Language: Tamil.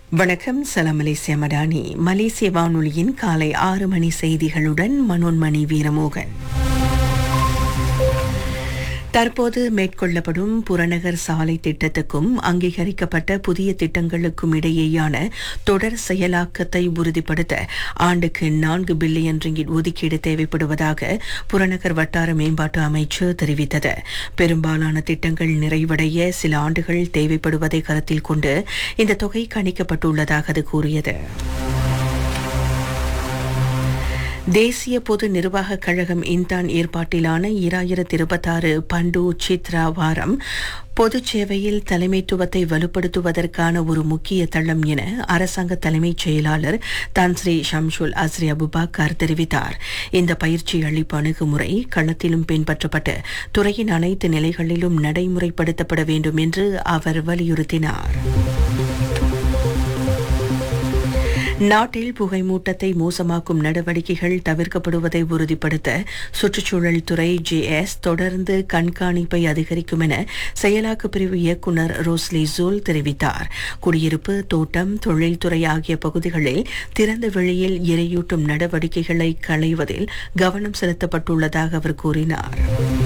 வணக்கம் சலாம் மலேசிய மடானி மலேசிய வானொலியின் காலை ஆறு மணி செய்திகளுடன் மனோன்மணி வீரமோகன் தற்போது மேற்கொள்ளப்படும் புறநகர் சாலை திட்டத்துக்கும் அங்கீகரிக்கப்பட்ட புதிய திட்டங்களுக்கும் இடையேயான தொடர் செயலாக்கத்தை உறுதிப்படுத்த ஆண்டுக்கு நான்கு பில்லியன் ரிங்கிட் ஒதுக்கீடு தேவைப்படுவதாக புறநகர் வட்டார மேம்பாட்டு அமைச்சு தெரிவித்தது பெரும்பாலான திட்டங்கள் நிறைவடைய சில ஆண்டுகள் தேவைப்படுவதை கருத்தில் கொண்டு இந்த தொகை கணிக்கப்பட்டுள்ளதாக அது கூறியது தேசிய பொது நிர்வாகக் கழகம் இன்தான் ஏற்பாட்டிலான இராயிரத்தி இருபத்தாறு பண்டு சித்ரா வாரம் பொது சேவையில் தலைமைத்துவத்தை வலுப்படுத்துவதற்கான ஒரு முக்கிய தளம் என அரசாங்க தலைமைச் செயலாளர் தன்ஸ்ரீ ஷம்ஷுல் அஸ்ரி அபுபாக்கர் தெரிவித்தார் இந்த பயிற்சி அளிப்பு அணுகுமுறை களத்திலும் பின்பற்றப்பட்டு துறையின் அனைத்து நிலைகளிலும் நடைமுறைப்படுத்தப்பட வேண்டும் என்று அவர் வலியுறுத்தினார் நாட்டில் புகைமூட்டத்தை மோசமாக்கும் நடவடிக்கைகள் தவிர்க்கப்படுவதை உறுதிப்படுத்த சுற்றுச்சூழல் துறை ஜேஎஸ் தொடர்ந்து கண்காணிப்பை அதிகரிக்கும் என செயலாக்க பிரிவு இயக்குநர் ரோஸ்லி ஜூல் தெரிவித்தார் குடியிருப்பு தோட்டம் தொழில்துறை ஆகிய பகுதிகளில் திறந்த வெளியில் எரியூட்டும் நடவடிக்கைகளை களைவதில் கவனம் செலுத்தப்பட்டுள்ளதாக அவர் கூறினார்